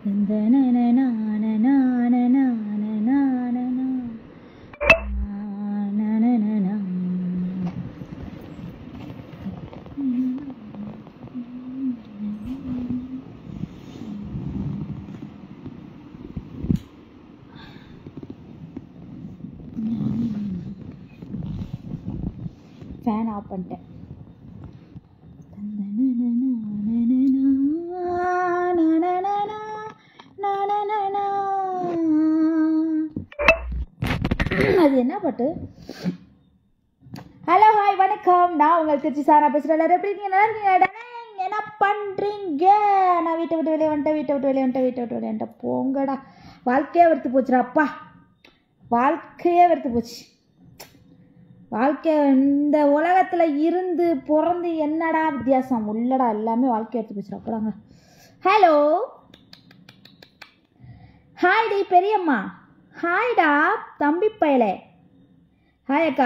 fan of பண்ணிட்டேன் அது என்ன பாட்டு ஹலோ ஹாய் வணக்கம் நான் உங்கள் திருச்சி சாரா பேசுகிறேன் எல்லாரும் எப்படி இருக்கீங்க நல்லா இருக்கீங்க டேய், என்ன பண்ணுறீங்க நான் வீட்டை விட்டு வெளியே வந்துட்டேன் வீட்டை விட்டு வெளியே வந்துட்டேன் வீட்டை விட்டு வெளியே வந்துட்டேன் போங்கடா வாழ்க்கையே வெறுத்து போச்சுடா அப்பா வாழ்க்கையே வெறுத்து போச்சு வாழ்க்கை இந்த உலகத்தில் இருந்து பிறந்து என்னடா வித்தியாசம் உள்ளடா எல்லாமே வாழ்க்கை எடுத்து போச்சு அப்படாங்க ஹலோ ஹாய் டி பெரியம்மா ஹாய்டா தம்பி பயலே ஹாய் அக்கா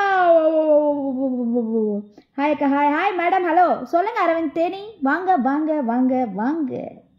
ஹாய் அக்கா ஹாய் ஹாய் மேடம் ஹலோ சொல்லுங்க அரவிந்த் தேனி வாங்க வாங்க வாங்க வாங்க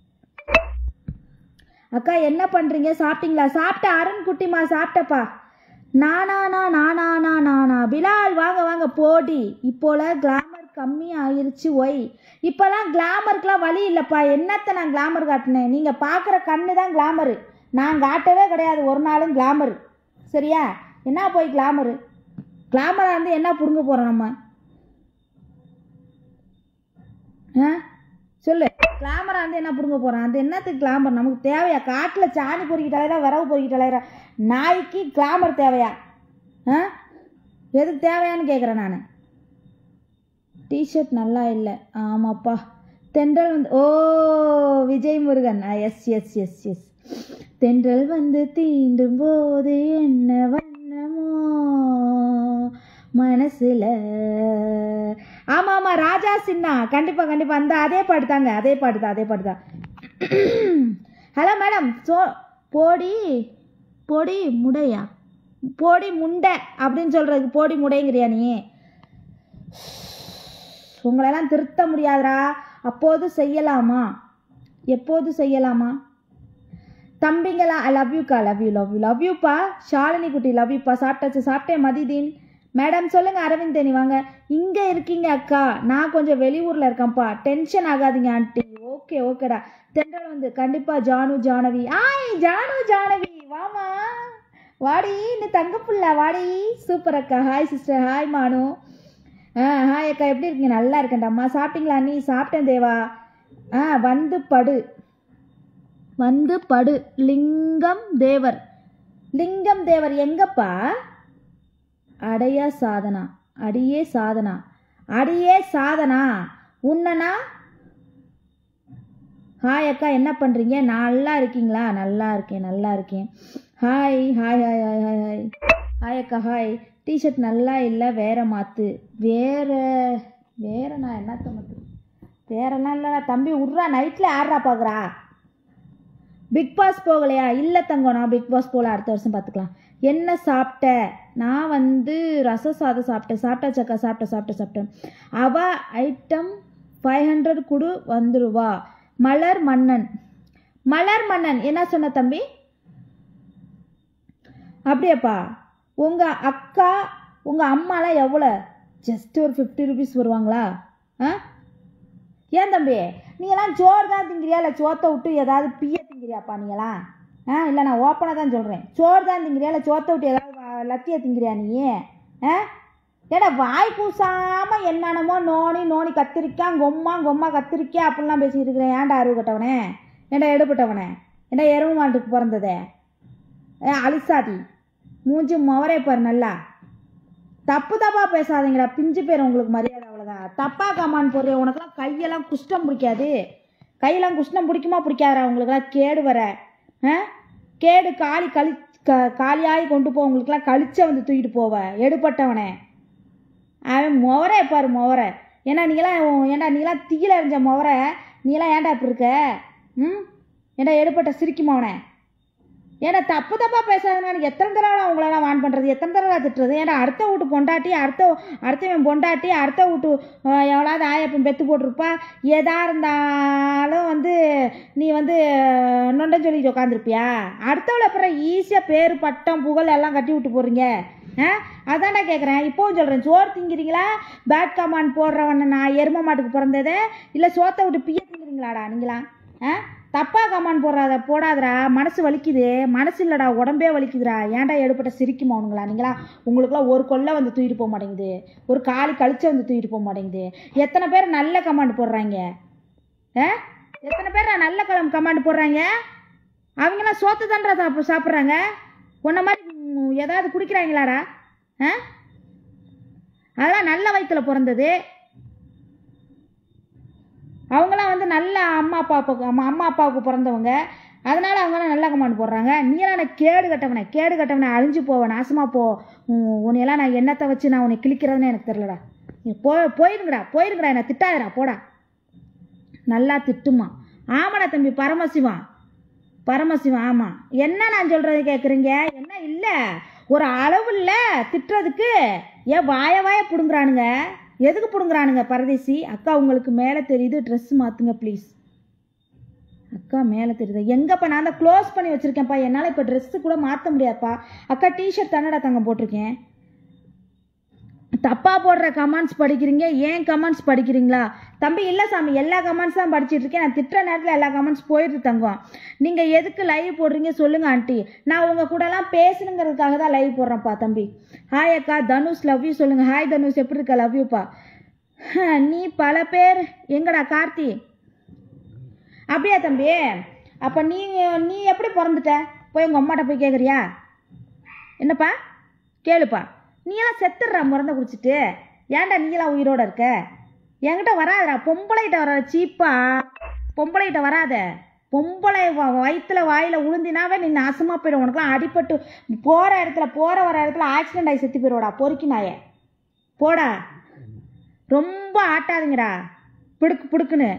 அக்கா என்ன பண்ணுறீங்க சாப்பிட்டீங்களா சாப்பிட்ட அருண் குட்டிமா சாப்பிட்டப்பா நானானா நானானா நானா பிலால் வாங்க வாங்க போடி இப்போல கிளாமர் கம்மி ஆயிருச்சு ஒய் இப்போலாம் கிளாமருக்குலாம் வழி இல்லைப்பா என்னத்தை நான் கிளாமர் காட்டினேன் நீங்கள் பார்க்குற கண்ணு தான் கிளாமரு நான் காட்டவே கிடையாது ஒரு நாளும் கிளாமர் சரியா என்ன போய் கிளாமரு கிளாமராக இருந்து என்ன பிடுங்க போகிறோம் நம்ம ஆ சொல்லு கிளாமராக வந்து என்ன பிடுங்க போகிறான் அது என்னத்துக்கு கிளாமர் நமக்கு தேவையா காட்டில் சாணி பொறுக்கிட்டு அலையிறா விரவு பொறுக்கிட்டு அலையிறா நாய்க்கு கிளாமர் தேவையா ஆ எதுக்கு தேவையான்னு கேட்குறேன் நான் டிஷர்ட் நல்லா இல்லை ஆமாப்பா தென்றல் வந்து ஓ Vijay Murugan yes yes yes yes தென்றல் வந்து தீண்டும் போது என்ன வண்ணமோ மனசுல ஆமா ஆமா ராஜா சின்னா கண்டிப்பா கண்டிப்பா அந்த அதே பாட்டு தாங்க அதே பாட்டு தான் அதே பாட்டு தான் ஹலோ மேடம் சோ போடி போடி முடையா போடி முண்டை அப்படின்னு சொல்றதுக்கு போடி முடைங்கிறியா நீ உங்களெல்லாம் திருத்த முடியாதுடா அப்போது செய்யலாமா எப்போது செய்யலாமா தம்பிங்களா ஐ லவ் யூக்கா love you love you love யூப்பா ஷாலினி குட்டி லவ் யூப்பா சாப்பிட்டாச்சு சாப்பிட்டேன் மதிதீன் மேடம் சொல்லுங்க அரவிந்த் தேனி வாங்க இங்க இருக்கீங்க அக்கா நான் கொஞ்சம் வெளியூர்ல இருக்கேன்ப்பா டென்ஷன் ஆகாதீங்க ஆண்டி ஓகே ஓகேடா தென்றல் வந்து கண்டிப்பா ஜானு ஜானவி ஆய் ஜானு ஜானவி வாமா வாடி இந்த தங்க புள்ள வாடி சூப்பர் அக்கா ஹாய் சிஸ்டர் ஹாய் மானு ஆ ஹாய் அக்கா எப்படி இருக்கீங்க நல்லா இருக்கேன்டாம்மா சாப்பிட்டீங்களா நீ சாப்பிட்டேன் தேவா ஆ வந்து படு வந்து படு லிங்கம் தேவர் லிங்கம் தேவர் எங்கப்பா அடைய சாதனா அடியே சாதனா அடியே சாதனா உன்னனா ஹாய் அக்கா என்ன பண்ணுறீங்க நல்லா இருக்கீங்களா நல்லா இருக்கேன் நல்லா இருக்கேன் hi hi hi hi hi hi hi அக்கா ஹாய் டிஷர்ட் நல்லா இல்லை வேற மாற்று வேற வேற நான் என்னத்த மாற்று வேறெல்லாம் இல்லைடா தம்பி விட்றா நைட்டில் ஆடுறா பார்க்குறா பிக் பாஸ் போகலையா இல்லை தங்கம் நான் பிக் பாஸ் போகல அடுத்த வருஷம் பார்த்துக்கலாம் என்ன சாப்பிட்ட நான் வந்து ரச சாதம் சாப்பிட்டேன் சாப்பிட்டாச்சக்கா சாப்பிட்டேன் சாப்பிட்டேன் சாப்பிட்டேன் அவ ஐட்டம் ஃபைவ் ஹண்ட்ரட் கொடு வந்துருவா மலர் மன்னன் மலர் மன்னன் என்ன சொன்ன தம்பி அப்படியாப்பா உங்கள் அக்கா உங்கள் அம்மாலாம் எவ்வளோ ஜஸ்ட் ஒரு ஃபிஃப்டி ருபீஸ் வருவாங்களா ஆ ஏன் தம்பி நீங்களாம் சோறு தான் திங்கிறியா இல்லை சோத்தை விட்டு ஏதாவது பிய திங்கிறியாப்பா நீங்களாம் ஆ இல்லை நான் ஓப்பனாக தான் சொல்கிறேன் சோறு தான் திங்கிறியா இல்லை சோத்தை விட்டு ஏதாவது வ- லத்திய திங்கிறியா நீ ஆ ஏடா வாய் கூசாமல் என்னென்னமோ நோனி நோனி கத்திரிக்காய் கொம்மா கொம்மா கத்திரிக்காய் அப்படிலாம் பேசிட்டு இருக்கிறேன் ஏன்டா அருவு கட்டவனே ஏன்டா எடுப்பட்டவனே ஏன்டா எருவு மாட்டுக்கு பிறந்ததே ஏ அலிசாதி மூஞ்சி முவரே பாரு நல்லா தப்பு தப்பா பேசாதீங்கடா பிஞ்சு பேர் உங்களுக்கு மரியாதை அவ்வளோதான் தப்பா கமான் போடுற உனக்கெல்லாம் கையெல்லாம் குஷ்டம் பிடிக்காது கையெல்லாம் குஷ்டம் பிடிக்குமா பிடிக்காதா உங்களுக்கெல்லாம் கேடு வர ஆ கேடு காலி கழி க காலியாகி கொண்டு போ உங்களுக்கெல்லாம் கழிச்ச வந்து தூக்கிட்டு போவ எடுப்பட்டவனே அவன் முவரே பாரு முவரை ஏன்னா நீங்களாம் ஏன்டா நீங்களாம் தீயில எறிஞ்ச முவரை நீலாம் ஏன்டா இப்படி இருக்க ம் ஏன்டா எடுப்பட்ட சிரிக்குமா அவனை ஏன்னா தப்பு தப்பாக பேசாதுங்க எனக்கு எத்தனை தடவை உங்களெல்லாம் வான் பண்ணுறது எத்தனை தடவை திட்டுறது ஏன்னா அடுத்த வீட்டு பொண்டாட்டி அடுத்த அடுத்தவன் பொண்டாட்டி அடுத்த வீட்டு அஹ், எவ்வளோவது ஆயப்பன் பெத்து போட்டிருப்பா எதா இருந்தாலும் வந்து நீ வந்து ஒன்னொண்ட சொல்லி உட்காந்துருப்பியா அடுத்தவளை அப்புறம் ஈஸியாக பேர் பட்டம் புகழ் எல்லாம் கட்டி விட்டு போகிறீங்க ஆ அதான்டா கேட்குறேன் இப்போவும் சொல்கிறேன் சோறு திங்கிறீங்களா பேட் கமாண்ட் போடுறவன நான் எரும மாட்டுக்கு பிறந்தது இல்லை சோத்தை விட்டு பிய திங்கிறீங்களாடா நீங்களா ஆ தப்பா கமாண்ட் போடுறாத போடாதடா மனசு வலிக்குது மனசு இல்லைடா உடம்பே வலிக்குதுடா ஏன்டா எடுப்பட்ட சிரிக்குமா உனுங்களா நீங்களா உங்களுக்குலாம் ஒரு கொல்லை வந்து தூக்கிட்டு போக மாட்டேங்குது ஒரு காலி கழிச்சு வந்து தூக்கிட்டு போக மாட்டேங்குது எத்தனை பேர் நல்ல கமாண்ட் போடுறாங்க ஆ எத்தனை பேர் நல்ல கலம் கமாண்ட் போடுறாங்க அவங்களாம் சோத்து தான்றா சாப்ப சாப்பிட்றாங்க உன்ன மாதிரி ம், ஏதாவது குடிக்கிறாங்களாடா ஆ அதெல்லாம் நல்ல வயிற்றுல பிறந்தது அவங்களாம் வந்து நல்ல அம்மா அப்பாவுக்கு அம்மா அம்மா அப்பாவுக்கு பிறந்தவங்க அதனால அவங்களாம் நல்ல கமாண்ட் போடுறாங்க நீலாம் நான் கேடு கட்டவனே கேடு கட்டவனே அழிஞ்சு போவேன் நாசமா போ உன் உன்னையெல்லாம் நான் எண்ணத்தை வச்சு நான் உன்னை கிழிக்கிறதுன்னு எனக்கு தெரிலடா நீ போ போயிருங்கடா போயிருங்கடா என்னை திட்டாதடா போடா நல்லா திட்டுமா ஆமாடா தம்பி பரமசிவம் பரமசிவம் ஆமாம் என்ன நான் சொல்கிறது கேட்குறீங்க என்ன இல்லை ஒரு அளவு இல்லை திட்டுறதுக்கு ஏன் வாய வாய பிடுங்குறானுங்க எதுக்கு பிடுங்குறானுங்க பரதேசி அக்கா உங்களுக்கு மேலே தெரியுது ட்ரெஸ் மாற்றுங்க ப்ளீஸ் அக்கா மேலே தெரியுது எங்கப்பா நான் தான் க்ளோஸ் பண்ணி வச்சுருக்கேன்ப்பா என்னால் இப்போ ட்ரெஸ்ஸு கூட மாற்ற முடியாதுப்பா அக்கா டிஷர்ட் தானடா தங்க போட்டிருக்கேன் தப்பாக போடுற கமெண்ட்ஸ் படிக்கிறீங்க ஏன் கமெண்ட்ஸ் படிக்கிறீங்களா தம்பி இல்லை சாமி எல்லா கமெண்ட்ஸ் தான் படிச்சிட்டு இருக்கேன் நான் திட்டுற நேரத்தில் எல்லா கமெண்ட்ஸ் போயிடுது தங்கம் நீங்கள் எதுக்கு லைவ் போடுறீங்க சொல்லுங்கள் ஆண்டி நான் உங்கள் கூடலாம் பேசணுங்கிறதுக்காக தான் லைவ் போடுறேன்ப்பா தம்பி ஹாய் அக்கா தனுஷ் லவ் யூ சொல்லுங்கள் ஹாய் தனுஷ் எப்படி இருக்க லவ் யூப்பா நீ பல பேர் எங்கடா கார்த்தி அப்படியா தம்பி அப்போ நீ நீ எப்படி பிறந்துட்ட போய் உங்கள் அம்மாட்ட போய் கேட்குறியா என்னப்பா கேளுப்பா நீயெல்லாம் செத்துடுறா முறந்த குடிச்சிட்டு ஏன்டா நீங்களாம் உயிரோட இருக்க என்கிட்ட வராதடா பொம்பளைகிட்ட வர சீப்பா பொம்பளைகிட்ட வராத பொம்பளை வ- வயித்துல வாயில உளுந்தினாவே நீ நாசமா போயிடும் உனக்குலாம் அடிபட்டு போற இடத்துல போற வர இடத்துல ஆக்சிடென்ட் ஆகி செத்து போயிடுவாடா பொறுக்கி நாயே போடா ரொம்ப ஆட்டாதீங்கடா பிடுக்கு பிடுக்குன்னு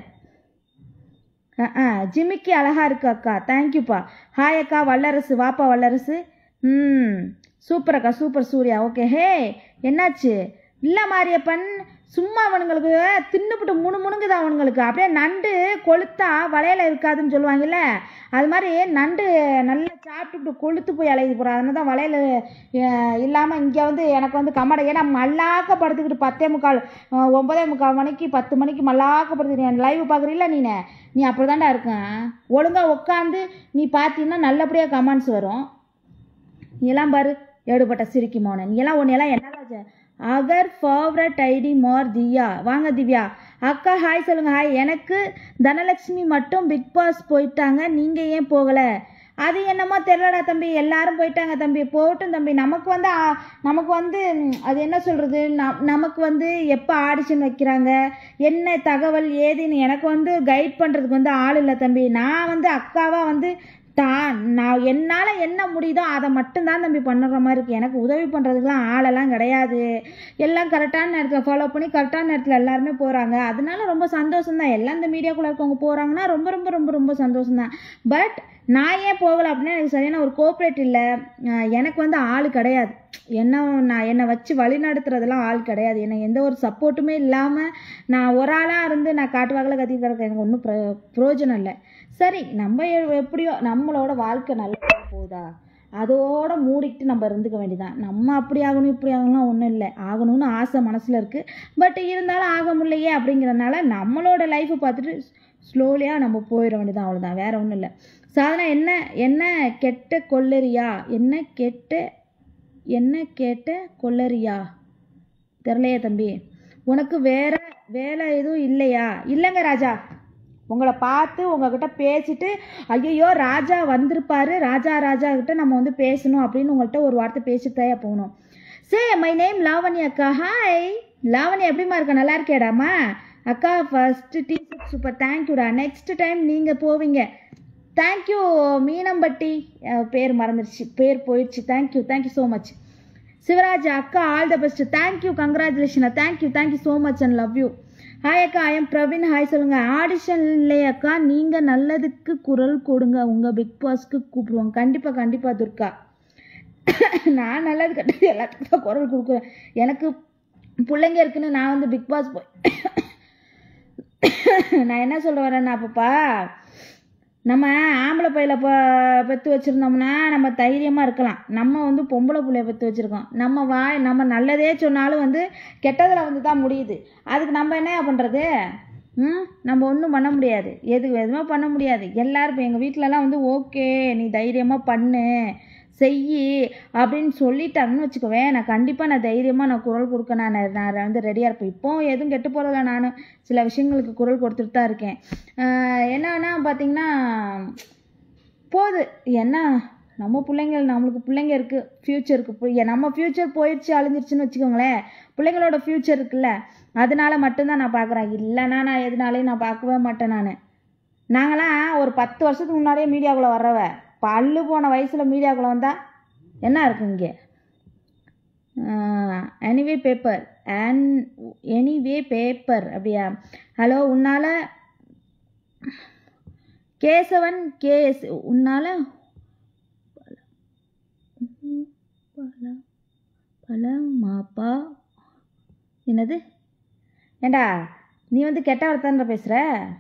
ஆ ஜிமிக்கி அழகா இருக்கு அக்கா தேங்க்யூப்பா ஹாய் அக்கா வல்லரசு வாப்பா வல்லரசு ம் சூப்பர் அக்கா சூப்பர் சூர்யா ஓகே ஹே என்னாச்சு இல்லை மாரியப்பன் சும்மா அவனுங்களுக்கு தின்னுபிட்டு முணு முணுங்குது அவனுங்களுக்கு அப்படியே நண்டு கொளுத்தா வளையல இருக்காதுன்னு சொல்லுவாங்கல்ல அது மாதிரி நண்டு நல்லா சாப்பிட்டுட்டு கொளுத்து போய் அலையுது போகிறா அதனால தான் வளையல் இல்லாமல் இங்கே வந்து எனக்கு வந்து கம்மடை ஏன்னா மல்லாக்க படுத்துக்கிட்டு பத்தே முக்கால் அஹ், ஒன்பதே முக்கால் மணிக்கு பத்து மணிக்கு மல்லாக்க படுத்துக்கிட்டு லைவ் பார்க்குறீல்ல நீனு நீ அப்படி தான்டா இருக்கேன் ஒழுங்காக உட்காந்து நீ பார்த்தீங்கன்னா நல்லபடியாக கமெண்ட்ஸ் வரும் நீ எல்லாம் பாரு ஏடுபட்ட சிரிக்கி மோனன் நீ எல்லாம் உன்னையெல்லாம் என்ன அகர் ஃபேவரட் ஐடி மோர் திவ்யா வாங்க திவ்யா அக்கா ஹாய் சொல்லுங்க ஹாய் எனக்கு தனலட்சுமி மட்டும் பிக் பாஸ் போயிட்டாங்க நீங்க ஏன் போகல அது என்னமோ தெரிலடா தம்பி எல்லாரும் போயிட்டாங்க தம்பி போகட்டும் தம்பி நமக்கு வந்து ஆ, நமக்கு வந்து ம், அது என்ன சொல்றது ந- நமக்கு வந்து எப்போ ஆடிஷன் வைக்கிறாங்க என்ன தகவல் ஏதுன்னு எனக்கு வந்து கைட் பண்ணுறதுக்கு வந்து ஆள் இல்லை தம்பி நான் வந்து அக்காவாக வந்து தான் நான் என்னால் என்ன முடியுதோ அதை மட்டும்தான் தம்பி பண்ணுற மாதிரி இருக்குது எனக்கு உதவி பண்ணுறதுக்குலாம் ஆளெல்லாம் கிடையாது எல்லாம் கரெக்டான நேரத்தில் ஃபாலோ பண்ணி கரெக்டான நேரத்தில் எல்லாருமே போகிறாங்க அதனால ரொம்ப சந்தோஷம் தான் எல்லாம் இந்த மீடியாக்குள்ளே இருக்கவங்க போகிறாங்கன்னா ரொம்ப ரொம்ப ரொம்ப ரொம்ப சந்தோஷம் தான் பட் நான் ஏன் போகலை அப்படின்னா எனக்கு சரியான ஒரு கோஆப்ரேட் இல்லை அஹ் எனக்கு வந்து ஆள் கிடையாது என்ன நான் என்னை வச்சு வழி நடத்துறதெல்லாம் ஆள் கிடையாது என்னை எந்த ஒரு சப்போர்ட்டுமே இல்லாமல் நான் ஒரு ஆளாக இருந்து நான் காட்டுவாக்கில் கத்திட்டு கிடக்க எனக்கு ஒன்றும் ப்ர பிரயோஜனம் இல்லை சரி நம்ம எ- எப்படியோ நம்மளோட வாழ்க்கை நல்லா போகுதா அதோட மூடிக்கிட்டு நம்ம இருந்துக்க வேண்டியதான் நம்ம அப்படி ஆகணும் இப்படி ஆகணும்லாம் ஒன்றும் இல்லை ஆகணும்னு ஆசை மனசில் இருக்குது பட் இருந்தாலும் ஆக முடியலையே அப்படிங்கிறனால நம்மளோட லைஃப்பை பார்த்துட்டு ஸ்லோலியாக நம்ம போயிட வேண்டியதான் அவ்வளோதான் வேற ஒன்றும் இல்லை சாதனா என்ன என்ன கெட்ட கொல்லறியா என்ன கெட்ட என்ன கேட்ட கொல்லறியா தெரிலையே தம்பி உனக்கு வேற வேலை எதுவும் இல்லையா இல்லைங்க ராஜா உங்களை பார்த்து உங்ககிட்ட பேசிட்டு ஐயோ ராஜா வந்திருப்பாரு ராஜா ராஜா கிட்ட நம்ம வந்து பேசணும் அப்படின்னு உங்கள்கிட்ட ஒரு வார்த்தை பேசிட்டு தான் போகணும் சே மை நேம் லாவண்யா அக்கா ஹாய் லாவண்யா எப்படிம்மா இருக்க நல்லா இருக்கேடாமா அக்கா ஃபர்ஸ்ட் டீ சூப்பர் தேங்க்யூடா நெக்ஸ்ட் டைம் நீங்கள் போவீங்க தேங்க்யூ மீனம்பட்டி அஹ், பேர் மறந்துடுச்சு பேர் போயிடுச்சு thank you thank you so much Sivaraj அக்கா all the best thank you congratulation thank you thank you so much and love you hi அக்கா ஐ எம் பிரவீன் ஹாய் சொல்லுங்க ஆடிஷன் இல்லையே அக்கா நீங்க நல்லதுக்கு குரல் கொடுங்க உங்க பிக் பாஸ்க்கு கூப்பிடுவோம் கண்டிப்பா கண்டிப்பா துர்கா நான் நல்லது கட்டது எல்லாத்துக்கும் தான் குரல் கொடுக்குறேன் எனக்கு பிள்ளைங்க இருக்குன்னு நான் வந்து பிக் பாஸ் போய் நான் என்ன சொல்ல வரேன்னா பாப்பா நம்ம ஆம்பளை பையில ப பெற்று வச்சுருந்தோம்னா நம்ம தைரியமாக இருக்கலாம் நம்ம வந்து பொம்பளை பிள்ளைய பெற்று வச்சுருக்கோம் நம்ம வாய் நம்ம நல்லதே சொன்னாலும் வந்து கெட்டதில் வந்து தான் முடியுது அதுக்கு நம்ம என்ன பண்ணுறது ம் நம்ம ஒன்றும் பண்ண முடியாது எது எதுவுமே பண்ண முடியாது எல்லாரும் இப்போ எங்கள் வீட்டிலலாம் வந்து ஓகே நீ தைரியமாக பண்ணு செய் அப்படின்னு சொல்லிட்டாங்கன்னு வச்சுக்கோவேன் நான் கண்டிப்பாக நான் தைரியமாக நான் குரல் கொடுக்க நான் நான் வந்து ரெடியாக இருப்பேன் இப்போ எதுவும் கெட்டு போகிறதில்ல நான் சில விஷயங்களுக்கு குரல் கொடுத்துட்டு தான் இருக்கேன் ஆஹ் என்னன்னா பார்த்தீங்கன்னா போகுது என்ன நம்ம பிள்ளைங்க நம்மளுக்கு பிள்ளைங்க இருக்குது ஃப்யூச்சருக்கு நம்ம ஃப்யூச்சர் போயிடுச்சு அழிஞ்சிருச்சுன்னு வச்சுக்கோங்களேன் பிள்ளைங்களோட ஃப்யூச்சர் இருக்குல்ல அதனால மட்டும்தான் நான் பார்க்குறேன் இல்லைன்னா நான் எதுனாலையும் நான் பார்க்கவே மாட்டேன் நான் நாங்களாம் ஒரு பத்து வருஷத்துக்கு முன்னாடியே மீடியாக்குள்ளே வர்றவ பல்லு போன வயசில் மீடியாக்குள்ளே வந்தால் என்ன இருக்கு இங்கே anyway paper and anyway paper அப்படியா ஹலோ உன்னால் கேசவன் கேஎஸ் உன்னால் பல பல மாப்பா என்னது ஏண்டா நீ வந்து கெட்ட வார்த்தைன்ற பேசுகிற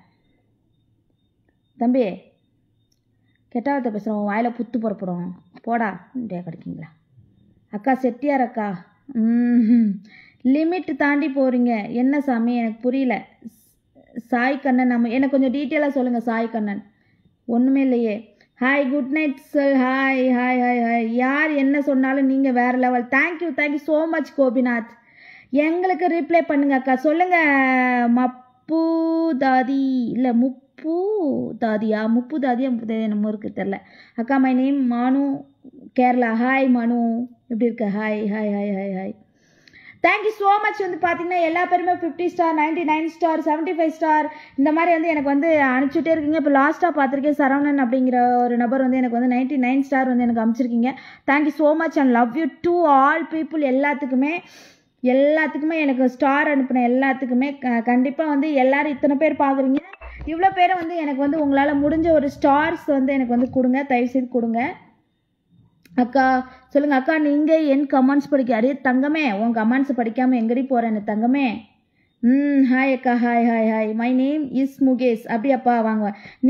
தம்பி கெட்ட வார்த்தை பேசுகிற உன் வாயில் புத்து புறப்படும் போடா டே கிடைக்குங்களா அக்கா செட்டியார் அக்கா ம் லிமிட் தாண்டி போகிறீங்க என்ன சாமி எனக்கு புரியல சாய் கண்ணன் நம்ம எனக்கு கொஞ்சம் டீட்டெயிலாக சொல்லுங்கள் சாய் கண்ணன் ஒன்றுமே இல்லையே hi good night sir hi hi hi hi யார் என்ன சொன்னாலும் நீங்கள் வேறு level thank you thank you so much Gopinath எங்களுக்கு ரிப்ளை பண்ணுங்க அக்கா சொல்லுங்க மப்பு தாதி இல்லை முப்பு தாதியா முப்பு தாதியா முப்பு தாதியா நம்ம இருக்கு தெரில அக்கா மை நேம் மானு கேரளா ஹாய் மனு எப்படி இருக்க hi hi hi hi hi thank you so much வந்து பார்த்தீங்கன்னா எல்லா பேருமே fifty star ninety nine star seventy five star இந்த மாதிரி வந்து எனக்கு வந்து அனுப்பிச்சுட்டே இருக்கீங்க இப்போ லாஸ்ட்டாக பார்த்துருக்கேன் சரவணன் அப்படிங்கிற ஒரு நபர் வந்து எனக்கு வந்து நைன்டி நைன் ஸ்டார் வந்து எனக்கு அனுப்பிச்சிருக்கீங்க thank you so much and love you to all people எல்லாத்துக்குமே எல்லாத்துக்குமே எனக்கு ஸ்டார் அனுப்பின எல்லாத்துக்குமே கண்டிப்பாக வந்து எல்லாரும் இத்தனை பேர் பார்க்குறீங்க இவ்வளோ பேரை வந்து எனக்கு வந்து உங்களால் முடிஞ்ச ஒரு ஸ்டார்ஸ் வந்து எனக்கு வந்து கொடுங்க தயவுசெய்து கொடுங்க அக்கா சொல்லுங்க அக்கா நீங்கள் என் கமெண்ட்ஸ் படிக்க அடே தங்கமே உன் கமெண்ட்ஸ் படிக்காமல் எங்கடி போகிறேன்னு தங்கமே ம் ஹாய் அக்கா hi hi hi my name is Mukesh அப்படியாப்பா வாங்க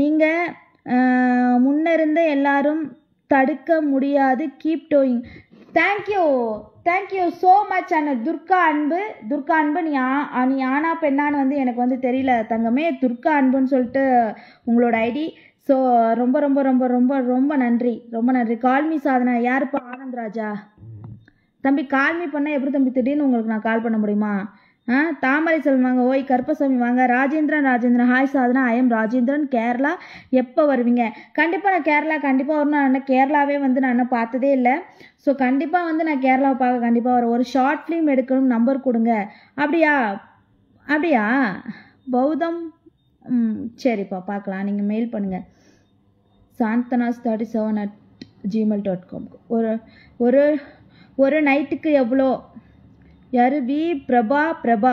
நீங்கள் முன்ன இருந்த எல்லாரும் தடுக்க முடியாது keep doing thank you thank you so much அண்ணா துர்கா அன்பு துர்கா அன்பு நீ ஆ நீ ஆனா பெண்ணான்னு வந்து எனக்கு வந்து தெரியல தங்கமே துர்கா அன்புன்னு சொல்லிட்டு உங்களோட ஐடி ஸோ ரொம்ப ரொம்ப ரொம்ப ரொம்ப ரொம்ப நன்றி ரொம்ப நன்றி கால்மி சாதனா யாருப்பா ஆனந்த் ராஜா தம்பி கால்மி பண்ணால் எப்படி தம்பி திடீர்னு உங்களுக்கு நான் கால் பண்ண முடியுமா ஆ தாமரை செல்வன் வாங்க ஓய் கருப்பசாமி வாங்க Rajendran Rajendran hi Sadhana I am Rajendran Kerala எப்போ வருவீங்க கண்டிப்பாக நான் கேரளா கண்டிப்பாக வரணும் நான் இன்னும் கேரளாவே வந்து நான் இன்னும் பார்த்ததே இல்லை ஸோ கண்டிப்பாக வந்து நான் கேரளாவை பார்க்க கண்டிப்பாக வரேன் ஒரு ஷார்ட் ஃபிலிம் எடுக்கணும் நம்பர் கொடுங்க அப்படியா அப்படியா பௌதம் ம் சரிப்பா பார்க்கலாம் நீங்கள் மெயில் பண்ணுங்கள் Santhanas thirty seven at Gmail dot com ஒரு ஒரு ஒரு நைட்டுக்கு எவ்வளோ யாரு வி பிரபா பிரபா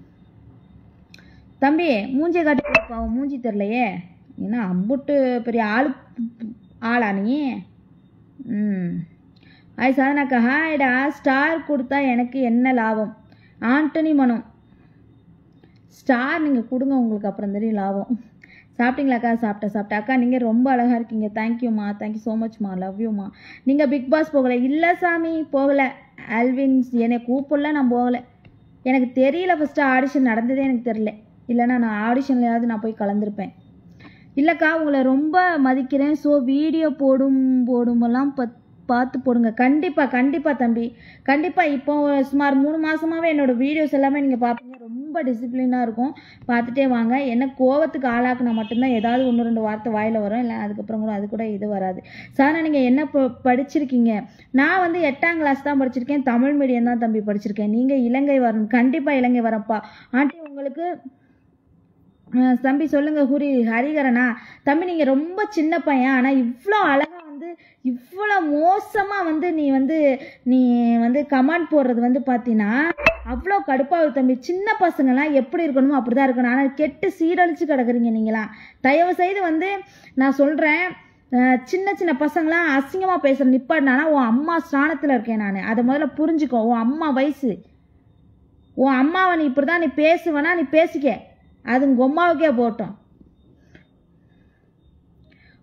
தம்பி மூஞ்சி காட்டி கொடுப்பா அவன் மூஞ்சி தெரிலையே ஏன்னா அம்புட்டு பெரிய ஆளு ஆளா நீ ம் ஹாய் சாதனாக்கா ஹாய்டா ஸ்டார் கொடுத்தா எனக்கு என்ன லாபம் ஆண்டனி மனம் ஸ்டார் நீங்கள் கொடுங்க உங்களுக்கு அப்புறம் தெரியும் லாபம் சாப்பிட்டீங்களாக்கா சாப்பிட்டேன் சாப்பிட்டேன் அக்கா நீங்கள் ரொம்ப அழகாக இருக்கீங்க தேங்க்யூம்மா தேங்க்யூ ஸோ மச்மா லவ் யூம்மா நீங்கள் பிக் பாஸ் போகலை இல்லை சாமி போகலை ஆல்வின்ஸ் என்னை கூப்பிடல நான் போகலை எனக்கு தெரியல ஃபஸ்ட்டு ஆடிஷன் நடந்ததே எனக்கு தெரியல இல்லைன்னா நான் ஆடிஷன்லையாவது நான் போய் கலந்துருப்பேன் இல்லைக்கா உங்களை ரொம்ப மதிக்கிறேன் ஸோ வீடியோ போடும் போடுமெல்லாம் பத் பார்த்து போடுங்க கண்டிப்பாக கண்டிப்பாக தம்பி கண்டிப்பாக இப்போ சுமார் மூணு மாதமாகவே என்னோடய வீடியோஸ் எல்லாமே நீங்கள் பார்ப்பீங்க ரொம்ப டிசிப்ளினாக இருக்கும் பார்த்துட்டே வாங்க என்ன கோவத்துக்கு ஆளாக்குனா மட்டும்தான் ஏதாவது ஒன்று ரெண்டு வார்த்தை வாயில் வரும் இல்லை அதுக்கப்புறம் கூட அது கூட இது வராது சார் நீங்கள் என்ன ப படிச்சிருக்கீங்க நான் வந்து எட்டாம் கிளாஸ் தான் படிச்சிருக்கேன் தமிழ் மீடியம் தான் தம்பி படிச்சிருக்கேன் நீங்கள் இலங்கை வரணும் கண்டிப்பாக இலங்கை வரப்பா ஆண்டி உங்களுக்கு அஹ் தம்பி சொல்லுங்க ஹுரி ஹரிகரனா தம்பி நீங்கள் ரொம்ப சின்ன பையன் ஆனால் இவ்வளோ அழகாக வந்து இவ்வளோ மோசமாக வந்து நீ வந்து நீ வந்து கமெண்ட் போடுறது வந்து பார்த்தீங்கன்னா அவ்வளோ கடுப்பாகுது தம்பி சின்ன பசங்கள்லாம் எப்படி இருக்கணுமோ அப்படி தான் இருக்கணும் ஆனால் கெட்டு சீரழிச்சு கிடக்குறீங்க நீங்களாம் தயவு செய்து வந்து நான் சொல்கிறேன் சின்ன சின்ன பசங்களாம் அசிங்கமாக பேசுகிற நிப்பாட்டினானா உன் அம்மா ஸ்தானத்தில் இருக்கேன் நான் அதை முதல்ல புரிஞ்சுக்கோ உன் அம்மா வயசு உன் அம்மாவை நீ இப்படி தான் நீ பேசுவேனா நீ பேசிக்க அது உங்கள் அம்மாவுக்கே போட்டோம்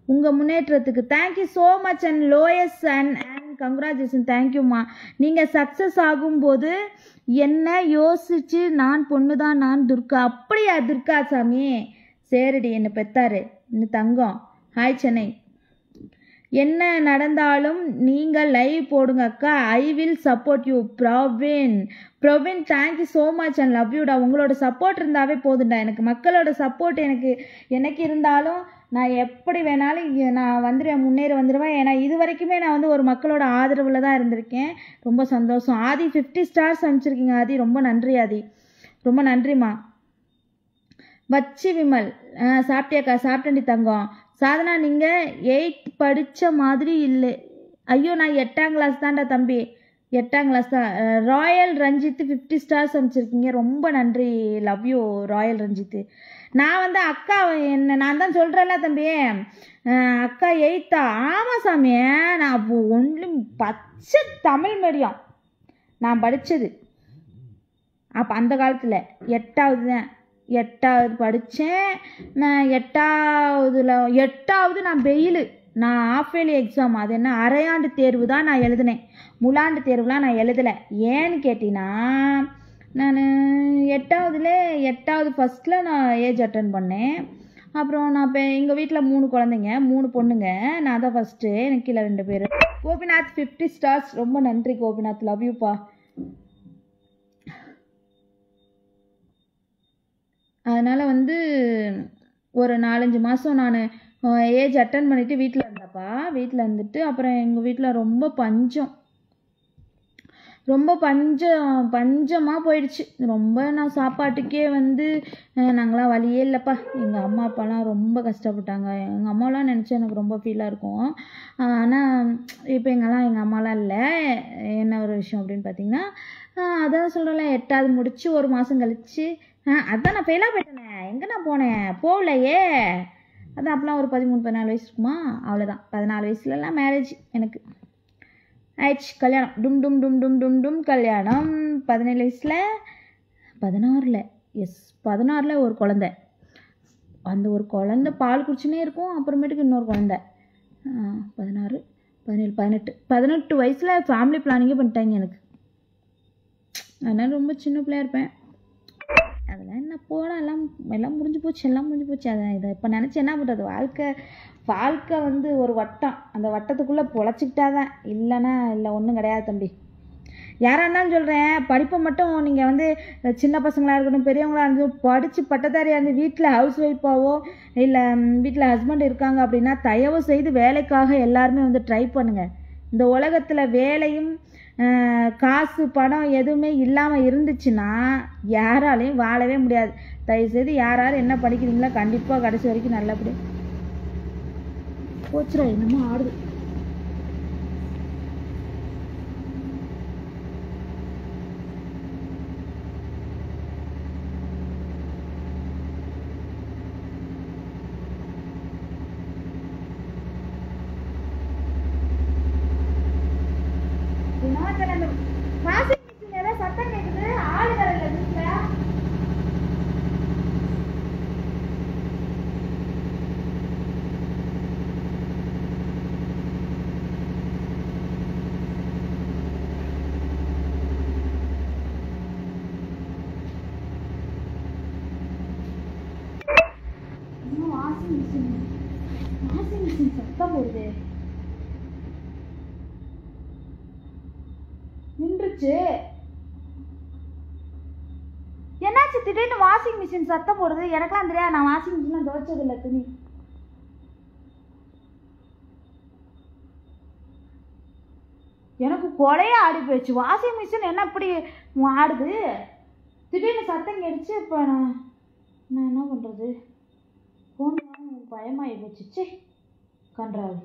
உங்கள் முன்னேற்றத்துக்கு தேங்க்யூ ஸோ மச் அண்ட் லோயஸ் அண்ட் அண்ட் கங்க்ராச்சுலேஷன் தேங்க்யூம்மா நீங்கள் சக்ஸஸ் ஆகும்போது என்ன யோசிச்சு நான் பொண்ணு தான் நான் துர்கா அப்படியா துர்கா சாமி சரிடி என்னை பெத்தாரு இன்னும் தங்கம் ஹாய் சென்னை என்ன நடந்தாலும் நீங்கள் லைவ் போடுங்க அக்கா I will support you Pravin Pravin thank you so much and love யூடா உங்களோட சப்போர்ட் இருந்தாவே போதும்டா எனக்கு மக்களோட சப்போர்ட் எனக்கு எனக்கு இருந்தாலும் நான் எப்படி வேணாலும் இ- நான் வந்துடுவேன் முன்னேறி வந்துடுவேன் ஏன்னா இது வரைக்குமே நான் வந்து ஒரு மக்களோட ஆதரவில் தான் இருந்திருக்கேன் ரொம்ப சந்தோஷம் ஆதி ஃபிஃப்டி ஸ்டார்ஸ் அனுப்பிச்சிருக்கீங்க ஆதி ரொம்ப நன்றி ஆதி ரொம்ப நன்றிம்மா வச்சி விமல் ஆ, சாப்பிட்டியாக்கா சாப்பிட்டேன்டி தங்கம் சாதனா நீங்கள் எயிட் படித்த மாதிரி இல்லை ஐயோ நான் எட்டாம் கிளாஸ் தான்டா தம்பி எட்டாம் கிளாஸ் தான் அஹ், ராயல் ரஞ்சித் ஃபிஃப்டி ஸ்டார்ஸ் அனுப்பிச்சிருக்கீங்க ரொம்ப நன்றி லவ் யூ ராயல் ரஞ்சித் நான் வந்து அக்கா என்ன நான் தான் சொல்கிறேன்ல தம்பி அஹ், அக்கா எயித்தா ஆமாம் சாமி நான் அப்போ ஒன்லி பச்சை தமிழ் மீடியம் நான் படித்தது அப்போ அந்த காலத்தில் எட்டாவது தான் எட்டாவது படித்தேன் நான் எட்டாவதுல எட்டாவது நான் வெயில் நான் ஆஃப் இயர்லி எக்ஸாம் அது என்ன அரையாண்டு தேர்வு தான் நான் எழுதினேன் முலாண்டு தேர்வுலாம் நான் எழுதலை ஏன்னு கேட்டினா நான் எட்டாவதுல எட்டாவது ஃபஸ்ட்டில் நான் ஏஜ் அட்டன் பண்ணேன் அப்புறம் நான் இப்போ எங்கள் வீட்டில் மூணு குழந்தைங்க மூணு பொண்ணுங்க நான் தான் ஃபஸ்ட்டு எனக்கு கீழே ரெண்டு பேர் கோபிநாத் ஃபிஃப்டி ஸ்டார்ஸ் ரொம்ப நன்றி கோபிநாத் லவ் யூப்பா அதனால் வந்து ஒரு நாலஞ்சு மாதம் நான் ஏஜ் அட்டன் பண்ணிவிட்டு வீட்டில் இருந்தப்பா வீட்டில் இருந்துட்டு அப்புறம் எங்கள் வீட்டில் ரொம்ப பஞ்சம் ரொம்ப பஞ்சம் பஞ்சமாக போயிடுச்சு ரொம்ப நான் சாப்பாட்டுக்கே வந்து அஹ், நாங்களாம் வழியே இல்லைப்பா எங்கள் அம்மா அப்பாலாம் ரொம்ப கஷ்டப்பட்டாங்க எங்கள் அம்மாலாம் நினச்சா எனக்கு ரொம்ப ஃபீலாக இருக்கும் ஆனால் இப்போ எங்கெல்லாம் எங்கள் அம்மாலாம் இல்லை என்ன ஒரு விஷயம் அப்படின்னு பார்த்தீங்கன்னா ஆஹ், அதான் சொல்கிறேன்ல எட்டாவது முடிச்சு ஒரு மாதம் கழிச்சு ஆ அதான் நான் ஃபெயிலாக போயிட்டேனே எங்கே நான் போனேன் போகலையே அதான் அப்போலாம் ஒரு பதிமூணு பதினாலு வயசு இருக்குமா அவ்வளோதான் பதினாலு வயசுலலாம் மேரேஜ் எனக்கு ஆயிடுச்சு கல்யாணம் டும் டும் டும் டும் டும் டும் கல்யாணம் பதினேழு வயசில் பதினாறில் எஸ் பதினாறில் ஒரு குழந்த அந்த ஒரு குழந்த பால் குடிச்சுனே இருக்கும் அப்புறமேட்டுக்கு இன்னொரு குழந்த ஆ, பதினாறு பதினேழு பதினெட்டு பதினெட்டு வயசில் ஃபேமிலி பிளானிங்கே பண்ணிட்டாங்க எனக்கு அதனால் ரொம்ப சின்ன பிள்ளையா இருப்பேன் அதெல்லாம் என்ன போட எல்லாம் எல்லாம் முடிஞ்சு போச்சு எல்லாம் முடிஞ்சு போச்சு அதை இதை இப்போ நினச்சி என்ன பண்ணுறது வாழ்க்கை வாழ்க்கை வந்து ஒரு வட்டம் அந்த வட்டத்துக்குள்ளே பொழைச்சிக்கிட்டா தான் இல்லைன்னா இல்லை ஒன்றும் கிடையாது தம்பி யாராக இருந்தாலும் சொல்கிறேன் படிப்பை மட்டும் நீங்கள் வந்து சின்ன பசங்களாக இருக்கட்டும் பெரியவங்களாக இருக்கட்டும் படித்து பட்டதாரியாக இருந்து வீட்டில் ஹவுஸ் ஒய்ஃபாவோ இல்லை வீட்டில் ஹஸ்பண்ட் இருக்காங்க அப்படின்னா தயவு செய்து வேலைக்காக எல்லாருமே வந்து ட்ரை பண்ணுங்கள் இந்த உலகத்தில் வேலையும் அஹ், காசு பணம் எதுவுமே இல்லாமல் இருந்துச்சுன்னா யாராலையும் வாழவே முடியாது தயவுசெய்து யார் யார் என்ன படிக்கிறீங்களோ கண்டிப்பாக கடைசி வரைக்கும் நல்லபடியாக போச்சுடா என்னமோ ஆடுது வினோதன் அந்த வாஷிங் மிஷின் ஏதோ சத்தம் கேட்குது ஆளுகள் இல்லை வீட்டில் இன்னும் வாஷிங் மிஷின் வாஷிங் மிஷின் சத்தம் போடுது நின்றுச்சு என்னாச்சு திடீர்னு வாஷிங் மிஷின் சத்தம் போடுது எனக்கெல்லாம் தெரியாது நான் வாஷிங் மிஷின்லாம் துவைச்சதில்லை துணி எனக்கு கொலையே ஆடி போயிடுச்சு வாஷிங் மிஷின் என்ன இப்படி ஆடுது திடீர்னு சத்தம் கேட்டுச்சு இப்போ நான் நான் என்ன பண்ணுறது ஃபோன் பயமாகி போச்சு ச்சே கன்றாவி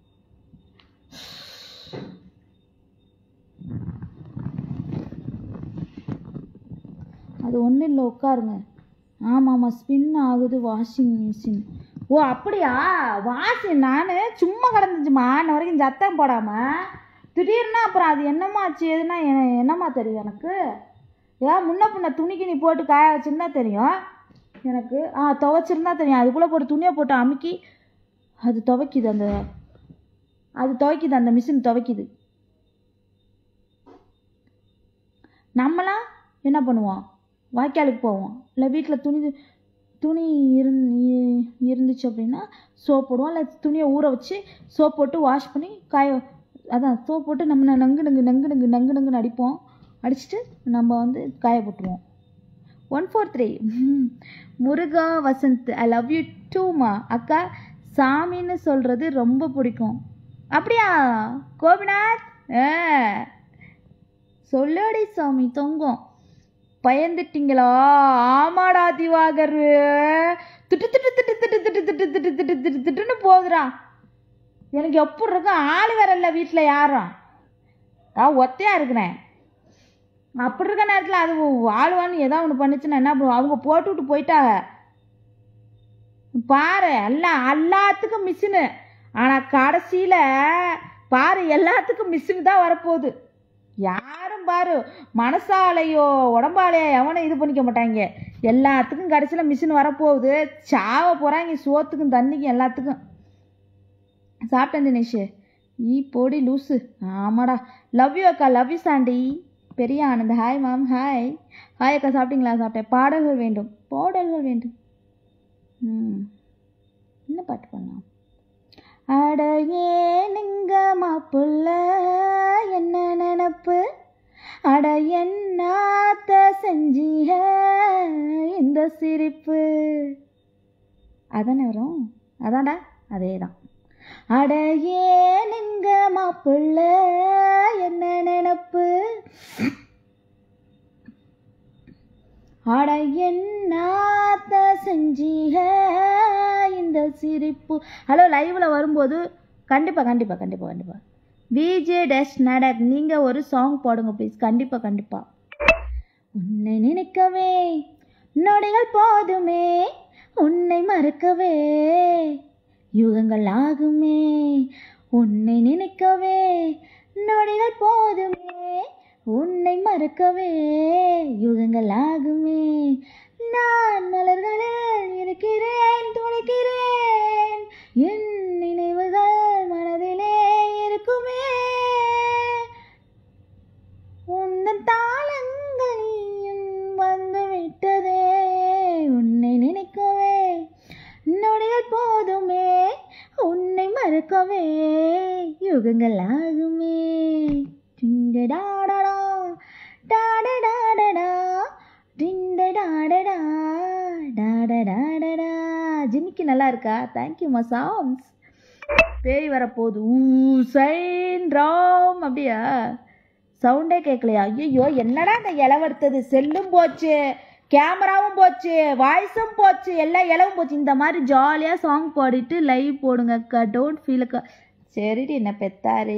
அது ஒன்றும் இல்லை உட்காருங்க ஆமாம் ஆமாம் ஸ்பின் ஆகுது வாஷிங் மிஷின் ஓ அப்படியா வாஷிங் நான் சும்மா கிடந்துச்சுமா இன்ன வரைக்கும் சத்தம் போடாமல் திடீர்னு அப்புறம் அது என்னம்மா ஆச்சு எதுனா எ- என்னம்மா தெரியும் எனக்கு ஏன் முன்ன பின்ன துணிக்கு நீ போட்டு காய வச்சிருந்தா தெரியும் எனக்கு ஆ துவைச்சிருந்தா தெரியும் அதுக்குள்ளே போட்டு துணியை போட்டு அமுக்கி அது துவைக்குது அந்த அது துவைக்குது அந்த மிஷின் துவைக்குது நம்மளாம் என்ன பண்ணுவோம் வாய்க்காலுக்கு போவோம் இல்லை வீட்டில் துணி துணி இருந் இ- இருந்துச்சு அப்படின்னா சோப் போடுவோம் இல்லை துணியை ஊற வச்சு சோப் போட்டு வாஷ் பண்ணி காய அதான் சோப் போட்டு நம்ம நங்கு நங்கு நங்கு நங்கு நங்கு நங்குன்னு அடிப்போம் அடிச்சுட்டு நம்ம வந்து காய போட்டுருவோம் one four three Muruga Vasanth I love you டூமா அக்கா சாமின்னு சொல்கிறது ரொம்ப பிடிக்கும் அப்படியா கோபிநாத் ஆ சொல்லடி சாமி தொங்கும் பயந்துட்டீங்களா ஆமாடா திவாகர் திட்டு திட்டு திட்டு திட்டு திட்டு திட்டு திட்டு திட்டு திட்டு திட்டுன்னு போகுதுடா எனக்கு எப்படி இருக்கும் ஆள் வேற இல்லை வீட்டில் யாரும் நான் ஒத்தையாக இருக்கிறேன் அப்படி இருக்க நேரத்தில் அது வாழ்வான்னு ஏதோ ஒன்று பண்ணுச்சுன்னா என்ன பண்ணுவோம் அவங்க போட்டு விட்டு போயிட்டாங்க பாரு எல்லாம் எல்லாத்துக்கும் மிஷினு ஆனால் கடைசியில் பாரு எல்லாத்துக்கும் மிஷின் தான் வரப்போகுது யாரும் பாரு மனசாலையோ உடம்பாலையோ எவனும் இது பண்ணிக்க மாட்டாங்க எல்லாத்துக்கும் கடைசியில் மிஷின் வரப்போகுது சாவ போகிறாங்க சோத்துக்கும் தண்ணிக்கும் எல்லாத்துக்கும் சாப்பிட்டேன் தினேஷ் ஈ போடி லூசு ஆமாடா லவ் யூ அக்கா லவ் யூ சாண்டி பெரிய Anand hi ma'am hi hi அக்கா சாப்பிட்டீங்களா சாப்பிட்டேன் பாடல்கள் வேண்டும் பாடல்கள் வேண்டும் ம் என்ன பாட்டு பண்ணலாம் அட ஏனுங்க மாப்புள்ள என்ன நினப்பு அட என்னாத்த செஞ்சீக இந்த சிரிப்பு அதானே வரும் அதான்டா அதே தான் அட ஏனுங்க மாப்புள்ள என்ன நினப்பு அட என்னாத்த செஞ்சீக இந்த சிரிப்பு ஹலோ லைவில் வரும்போது கண்டிப்பாக கண்டிப்பாக கண்டிப்பாக கண்டிப்பாக விஜே டேஷ் நடக் நீங்கள் ஒரு சாங் போடுங்க ப்ளீஸ் கண்டிப்பாக கண்டிப்பாக உன்னை நினைக்கவே நொடிகள் போதுமே உன்னை மறக்கவே யுகங்கள் ஆகுமே உன்னை நினைக்கவே நொடிகள் போதுமே உன்னை மறக்கவே யுகங்கள் ஆகுமே நான் மலர்களில் இருக்கிறேன் துளைக்கிறேன் என் நினைவுகள் மனதிலே இருக்குமே உந்தன் தாளங்கள் நீயும் வந்து விட்டதே உன்னை நினைக்கவே நொடிகள் போதுமே உன்னை மறக்கவே யுகங்கள் ஆகுமே டிண்டடாடடா டாடடாடடா டிண்டடாடடா டாடடாடடா ஜிமிக்கி நல்லா இருக்கா தேங்க்யூ சாங்ஸ் பேய் வரப்போகுது ஊ சைன் ராம் அப்படியா சவுண்டே கேட்கலையா ஐயோ என்னடா இந்த இளவடுத்தது செல்லும் போச்சு கேமராவும் போச்சு வாய்ஸும் போச்சு எல்லாம் இளவும் போச்சு இந்த மாதிரி ஜாலியாக சாங் பாடிட்டு லைவ் போடுங்க அக்கா டோன்ட் ஃபீல் அக்கா சரிடி என்ன பெத்தாரு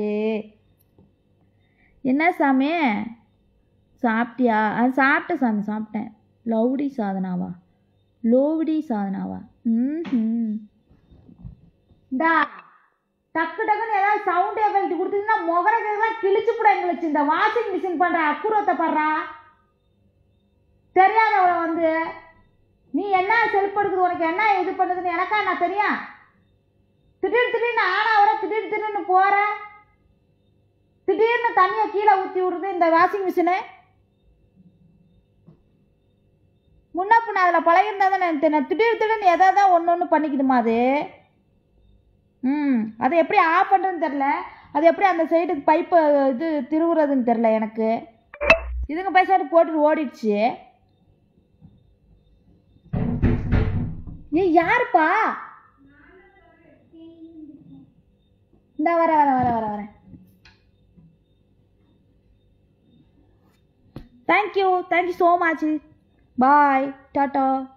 என்ன சாமி சாப்பிட்டியா ஆ சாப்பிட்டேன் சாமி சாப்பிட்டேன் லவுடி சாதனாவா லோவடி சாதனாவா ம் இந்தா டக்கு டக்குன்னு ஏதாவது சவுண்ட் எஃபெக்ட் கொடுத்தீங்கன்னா முகரக்கெல்லாம் கிழிச்சு போட எங்களுக்கு இந்த வாஷிங் மிஷின் பண்ற அக்குரத்தை படுறா தெரியாதவள வந்து நீ என்ன செல்ஃப் எடுக்குது உனக்கு என்ன இது பண்ணுதுன்னு எனக்கா நான் தெரியும் திடீர் திடீர்னு ஆனா வர திடீர் திடீர்னு போற திடீர்னு தண்ணியை கீழே ஊற்றி விடுறது இந்த வாஷிங் மிஷினு முன்ன பின்ன அதில் பழகிருந்தா தானே எனக்கு தெரியும் திடீர் திடீர்னு எதை தான் ஒன்று ஒன்று பண்ணிக்குதுமா அது ம் அதை எப்படி ஆஃப் பண்ணுறதுன்னு தெரில அது எப்படி அந்த சைடு பைப்பை இது திருவுறதுன்னு தெரில எனக்கு இதுங்க பைசாட்டு போட்டுட்டு ஓடிடுச்சு ஏய் யாருப்பா இந்த வர வர வர வர வரேன் thank you thank you so much bye tata